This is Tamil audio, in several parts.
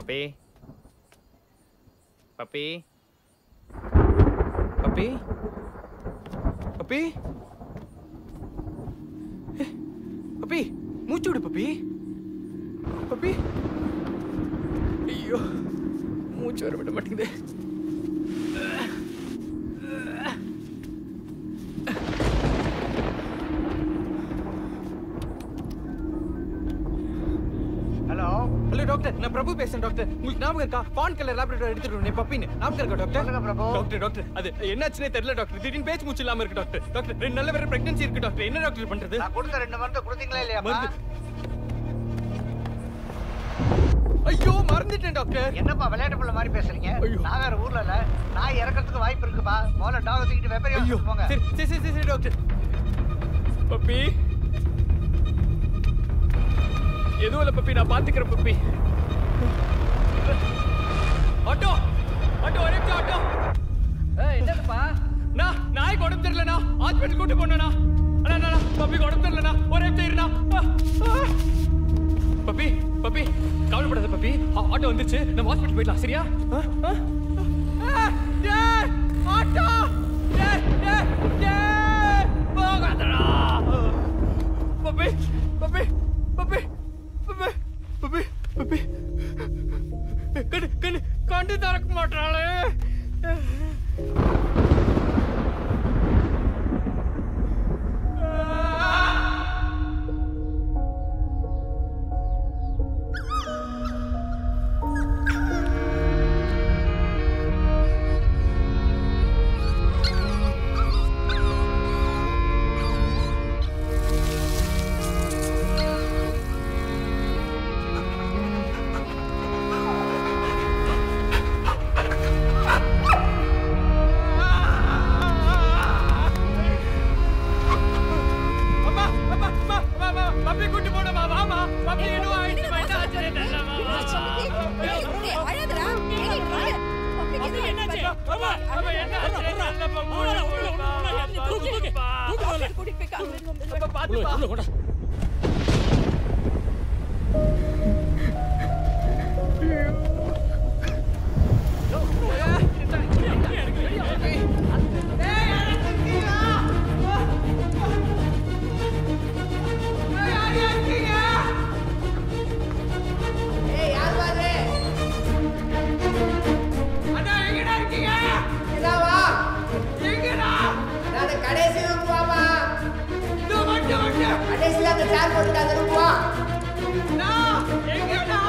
பப்பி பப்பி பப்பி பப்பி ஏய், பப்பி மூச்சு விடு பப்பி பப்பி ஐயோ மூச்சு வர விட மாட்டேங்குது ஹலோ ஹலோ டாக்டர் நான் பிரபு பேசுறேன் டாக்டர் உங்களுக்கு ஞாபகம் இருக்கா பான் கலர் லேபரேட்டரி எடுத்துட்டு வந்தேன் பப்பின்னு ஞாபகம் இருக்கா டாக்டர் சொல்லுங்க பிரபு. டாக்டர் டாக்டர் அது என்னாச்சுனே தெரியல டாக்டர் திடீர்னு பேச்சு மூச்சு இல்லாம இருக்கு டாக்டர் டாக்டர் ரெண்டு நல்ல வேற பிரெக்னன்சி இருக்கு டாக்டர் என்ன டாக்டர் பண்றது நான் கொடுத்த ரெண்டு மருந்து கொடுத்தீங்களா இல்லையாப்பா மருந்து ஐயோ மறந்துட்டேன் டாக்டர் என்னப்பா விளையாட்டு பிள்ளை மாதிரி பேசுறீங்க ஐயோ. நான் வேற ஊர்ல இல்ல நான் இறக்கறதுக்கு வாய்ப்பு இருக்குப்பா முதல்ல டாக் தூக்கிட்டு வெப்பரி ஐயோ போங்க சரி சரி சரி சரி, சரி டாக்டர் பப்பி எதுவும் இல்ல பப்பி நான் பாத்துக்கிறேன் பப்பி ஆட்டோ ஆட்டோ ஒரே நிமிஷம் ஆட்டோ என்னப்பா நான் நாய்க்கு உடம்பு தெரியலண்ணா ஹாஸ்பிட்டல் கூட்டு போனேண்ணா அண்ணா அண்ணா, அண்ணா பப்பிக்கு உடம்பு தெரியலண்ணா ஒரே நிமிஷம் இருண்ணா ஆ, ஆ. பப்பி பப்பி கவலைப்படாத பப்பி ஆ- ஆட்டோ வந்துருச்சு நம்ம ஹாஸ்பிட்டல் போயிடலாம் சரியா ஆ, ஆ, ஆ. டேய், ஆட்டோ டேய், டேய், டேய், போகாதடா. Puppy puppy puppy puppy puppy puppy கண்ணு கண்ணு கண்டு திறக்க மாட்டாளே அம்மா அம்மா அம்மா அம்மா அம்மா பப்பி கூட்டி போடுமா வாமா பப்பி என்ன ஆயிடுச்சு என்ன ஆச்சு தெரியல அம்மா அம்மா என்ன ஆச்சு தெரியல மூணு மூணு பாத்துப்பா அண்ணா எங்கடா இருக்கீங்க எங்கடா கடைசி வாமா இதோ வந்து வந்து கடைசியில் அந்த சேர் போட்டு அந்த ரூம் வா அண்ணா எங்கடா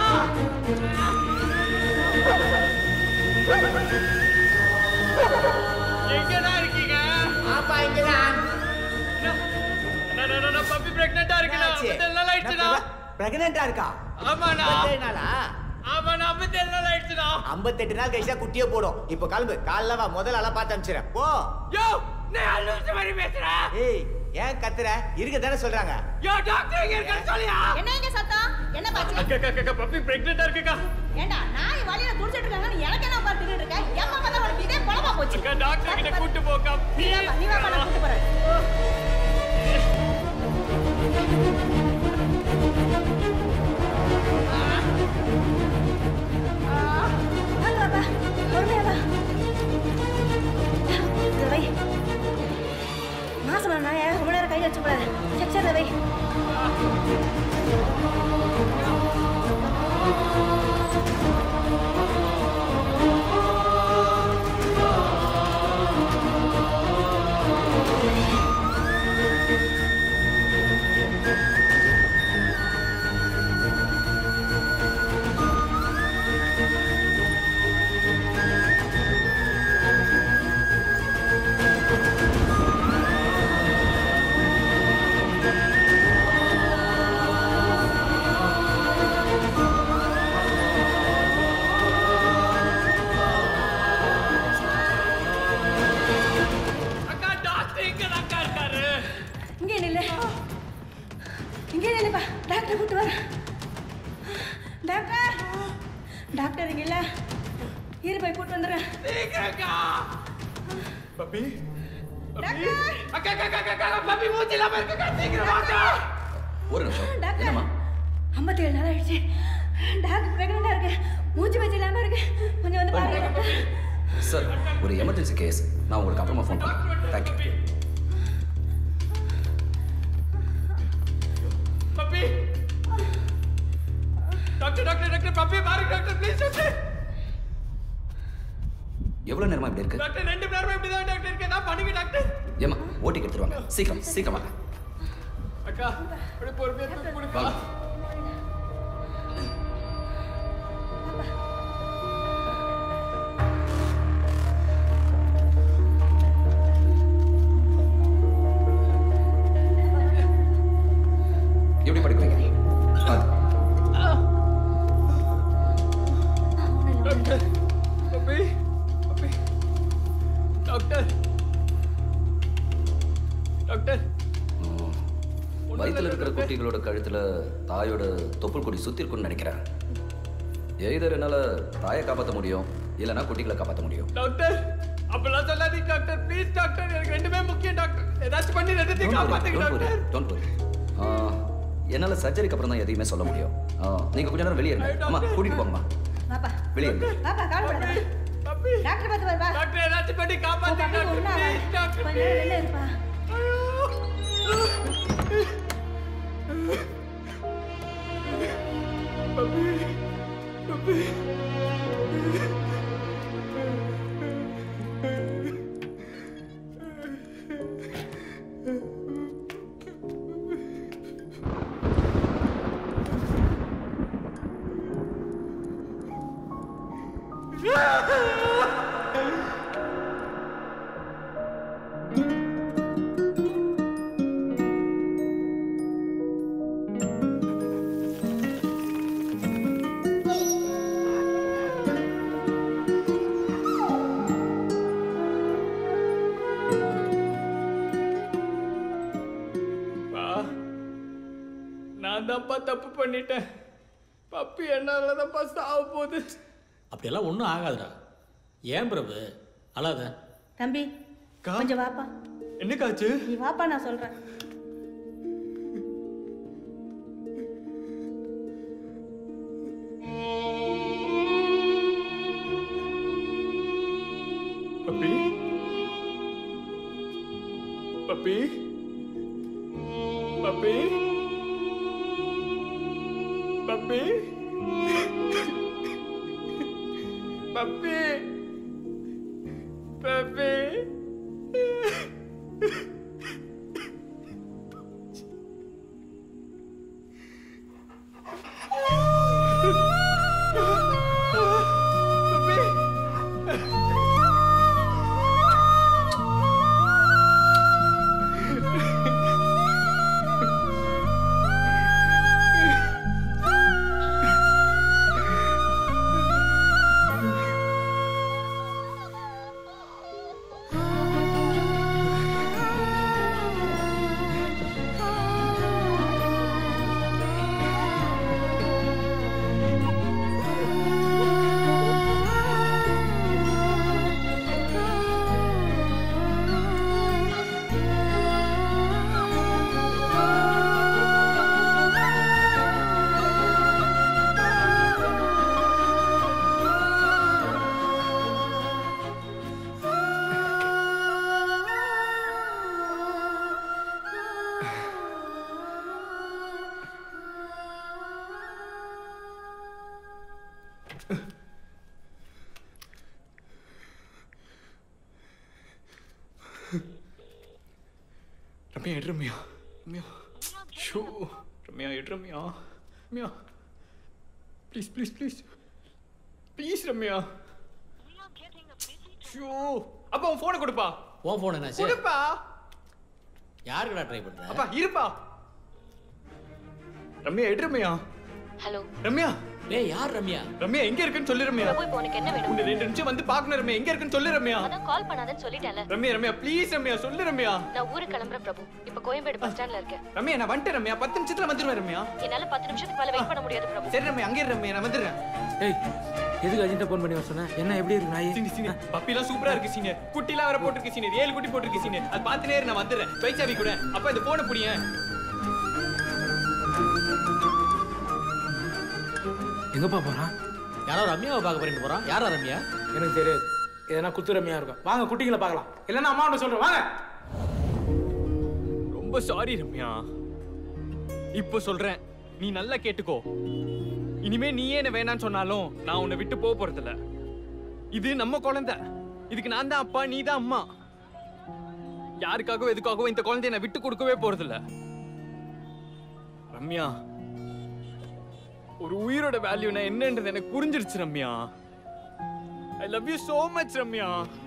எங்கடா இருக்கீங்க ஆப்பா இங்கதான் அண்ணா, அண்ணா, அண்ணா, பப்பி பிரெக்னெண்டா இருக்குண்ணா ஐம்பத்தேழு நாள் ஆயிடுச்சுண்ணா பிரெக்னெண்டா இருக்கா ஆமாண்ணா ஐம்பத்தேழு நாளா ஆமாண்ணா ஐம்பத்தேழு நாள் ஆயிடுச்சுண்ணா ஐம்பத்தெட்டு நாள் கழிச்சா குட்டியே போடும் இப்போ கிளம்பு காலைல வா முதல்ல ஆளா பார்த்து அனுப்பிச்சிடுறேன் போ யோ நான் அலுவலக மாதிரி பேசுறேன் ஏய் ஏன் கத்துற இருக்க தானே சொல்றாங்க யோ டாக்டர் எங்க இருக்காரு சொல்லியா என்ன இங்க சத்தம் என்ன பாச்சு அக்கா அக்கா, அக்கா பப்பி பிரெக்னெண்டா இருக்குக்கா ஏண்டா நாய் வழியில துடிச்சிட்டு இருக்காங்க நீ எனக்கு என்ன பார்த்துட்டு இருக்க ஏமா பார்த்தா உனக்கு இதே பழமா போச்சு அக்கா டாக்டர் கிட்ட கூட்டு போக்கா நீ வாப்பா, நீ வாப்பா, நான் கூட்டு போறேன் வாங்க வாப்பா, பொறுமையா வா. இதை வை. மாசமா நாய ரொம்ப நேரம் கையில் வச்சுக்கூடாது சரி சரி இதை வை அக்கா டாக்டர் எங்க அக்கா இருக்காரு இங்கே நில்லு இங்கே நில்லுப்பா டாக்டர் கூட்டு வர டாக்டர் டாக்டர் இங்க இல்ல இரு போய் கூட்டு வந்துடுறேன் சீக்கிரம்க்கா பப்பி பப்பி டாக்டர்! அக்கா அக்கா அக்கா அக்கா பப்பி மூச்சு இல்லாம இருக்குக்கா சீக்கிரம் வாங்க ஒரு நிமிஷம் டாக்டர் ஐம்பத்தி ஏழு நாள் ஆயிடுச்சு டாக்டர் பிரெக்னெண்டா இருக்கு மூச்சு வச்சு இல்லாம இருக்கு கொஞ்சம் வந்து பாருங்க டாக்டர் சார் ஒரு எமர்ஜென்சி கேஸ் நான் உங்களுக்கு அப்புறமா ஃபோன் பண்ணுறேன் thank you puppy doctor doctor doctor puppy பாருங்க டாக்டர் ப்ளீஸ் டாக்டர் எவ்வளோ நேரமா இப்படி இருக்கு டாக்டர் ரெண்டு மணி நேரமா இப்படி தான் டாக்டர் இருக்கேன் நான் பண்ணுங்க டாக்டர் ஏமா ஓட்டிக்கு எடுத்துருவாங்க சீக்கிரம் சீக்கிரம் வாங்க அக்கா அப்படியே பொறுமையா தூக்கி கொடுக்கா வாங்க எப்படி படிக்கிறீங்க பார்த்து doctor puppy puppy doctor doctor வயித்துல இருக்கிற குட்டிகளோட கழுத்துல தாயோட தொப்புள் கொடி சுத்தி இருக்கும்னு நினைக்கிறேன் எய்தர் என்னால தாயை காப்பாற்ற முடியும் இல்லைன்னா குட்டிகளை காப்பாற்ற முடியும் டாக்டர் அப்பெல்லாம் சொல்லாதீங்க டாக்டர் ப்ளீஸ் டாக்டர் எனக்கு ரெண்டுமே முக்கியம் டாக்டர் ஏதாச்சும் பண்ணி ரெண்டுத்தையும் காப்பாத்துங்க டாக்டர் டோன்ட் வரி என்னால சர்ஜரிக்கு அப்புறம் தான் எதையுமே சொல்ல முடியும் ஆ, நீங்க கொஞ்ச நேரம் வெளியே இருங்க அம்மா கூட்டிட்டு போங்கம்மா பாப்பா வெளியே இருங்க பாப்பா கவலைப்படாத பப்பி டாக்டர் பார்த்து வருவா டாக்டர் ஏதாச்சும் பண்ணி காப்பாத்துங்க டாக்டர் ப்ளீஸ் டாக்டர் கொஞ்ச நேரம் வெளில இருப்பா பப்பி பப்பி பா நான் தான்ப்பா தப்பு பண்ணிட்டேன் பப்பி என்னால தான்ப்பா சாவ போகுது அப்படியெல்லாம் ஒன்றும் ஆகாதுடா ஏன் பிரபு அழாத தம்பி கா? கொஞ்சம் வாப்பா என்னக்காச்சு நீ வாப்பா நான் சொல்றேன் puppy puppy puppy puppy puppy puppy puppy Ramya எடு ரம்யா ரம்யா ஷோ ரம்யா எடு Ramya Ramya please please please please Ramya show அப்பா உன் ஃபோனை கொடுப்பா உன் ஃபோன் என்னாச்சு கொடுப்பா யாருக்குடா ட்ரை பண்ற அப்பா இருப்பா ரம்யா எடு ரம்யா ஹலோ ரம்யா டேய் யார் ரம்யா ரம்யா எங்க இருக்குன்னு சொல்லு ரம்யா பிரபு இப்போ உனக்கு என்ன வேணும் உன்னை ரெண்டு நிமிஷம் வந்து பார்க்கணும் ரம்யா எங்க இருக்குன்னு சொல்லு ரம்யா அதான் கால் பண்ணாதன்னு சொல்லிட்டேன்ல ரம்யா ரம்யா ப்ளீஸ் ரம்யா சொல்லு ரம்யா நான் ஊருக்கு கிளம்புறேன் பிரபு இப்போ கோயம்பேடு பஸ் ஸ்டாண்ட்ல இருக்கேன் ரம்யா நான் வந்துட்டேன் ரம்யா பத்து நிமிஷத்துல வந்துருவேன் ரம்யா என்னால பத்து நிமிஷத்துக்கு மேல வெயிட் பண்ண முடியாது பிரபு சரி ரம்யா அங்கே இரு ரம்யா நான் வந்துடுறேன் ஏய் எதுக்கு அஜின்ட்ட ஃபோன் பண்ணி வர சொன்ன என்ன எப்படி இருக்கு நாய் சீனி சீனி பப்பிலாம் சூப்பரா இருக்கு சீனி குட்டிலாம் வேற போட்டுருக்கு சீனி ஏழு குட்டி போட்டுருக்கு சீனி அது பார்த்துனே இரு, நான் வந்துடுறேன் பைசாவி கூட அப்ப இந்த போனை புடியேன் எங்கப்பா போறான் யாரோ ரம்யாவை பார்க்க போறேன்னு போறான் யாரா ரம்யா எனக்கு தெரியாது எதனா குத்து ரம்மியா இருக்கும் வாங்க குட்டிங்களை பார்க்கலாம் இல்லைன்னா அம்மா சொல்றேன் வாங்க ரொம்ப சாரி ரம்யா இப்போ சொல்றேன் நீ நல்லா கேட்டுக்கோ இனிமே நீயே என்ன வேணான்னு சொன்னாலும் நான் உன்னை விட்டு போக போறதில்ல இது நம்ம குழந்தை இதுக்கு நான் தான் அப்பா நீ தான் அம்மா யாருக்காகவோ எதுக்காகவோ இந்த குழந்தைய நான் விட்டு கொடுக்கவே போறதில்ல ரம்யா ஒரு உயிரோட வேல்யூனா என்னன்றது எனக்கு புரிஞ்சிருச்சு Ramya I love you so much Ramya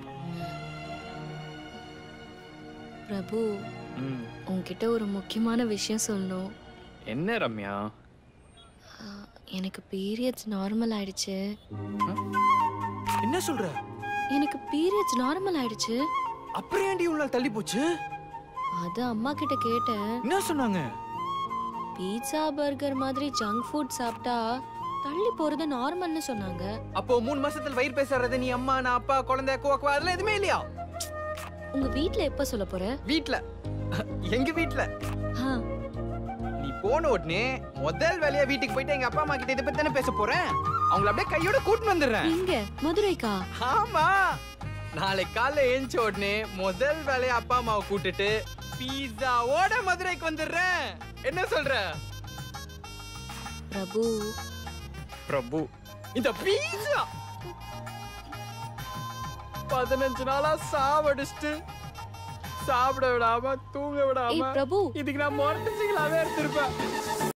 Prabhu ம், உன்கிட்ட ஒரு முக்கியமான விஷயம் சொல்லணும் என்ன ரம்யா ஆ, எனக்கு பீரியட்ஸ் நார்மல் ஆயிடுச்சு என்ன சொல்ற எனக்கு பீரியட்ஸ் நார்மல் ஆயிடுச்சு அப்புறம் ஏன்டி இவ்வளவு நாள் தள்ளி போச்சு அது அம்மா கிட்ட கேட்டேன் என்ன சொன்னாங்க பீட்சா பர்கர் மாதிரி ஜங்க் ஃபுட் சாப்பிட்டா தள்ளி போறது நார்மல்னு சொன்னாங்க அப்போ மூணு மாசத்துல வயிறு பேசுறது நீ அம்மா நான் அப்பா குழந்தை கோக்குவா அதெல்லாம் எதுவுமே இல்லையா உங்க வீட்ல எப்ப சொல்ல போற வீட்ல எங்க வீட்ல ஆ, நீ போன உடனே முதல் வேலையா வீட்டுக்கு போயிட்டு எங்க அப்பா அம்மா கிட்ட இதை பத்தி தானே பேச போறேன் அவங்கள அப்படியே கையோட கூட்டிட்டு வந்துடுறேன் எங்க மதுரைக்கா ஆமா நாளை காலைல எழுந்த உடனே முதல் வேலையா அப்பா அம்மாவை கூட்டிட்டு பீஸாவோட மதுரைக்கு வந்துடுறேன் என்ன சொல்ற பிரபு பிரபு இந்த பீஸா பதினஞ்சு நாளா சாவடிச்சுட்டு சாப்பிட விடாம தூங்க விடாம ஏய் பிரபு இதுக்கு நான் மொரட்டு சிங்களாவே எடுத்திருப்பேன்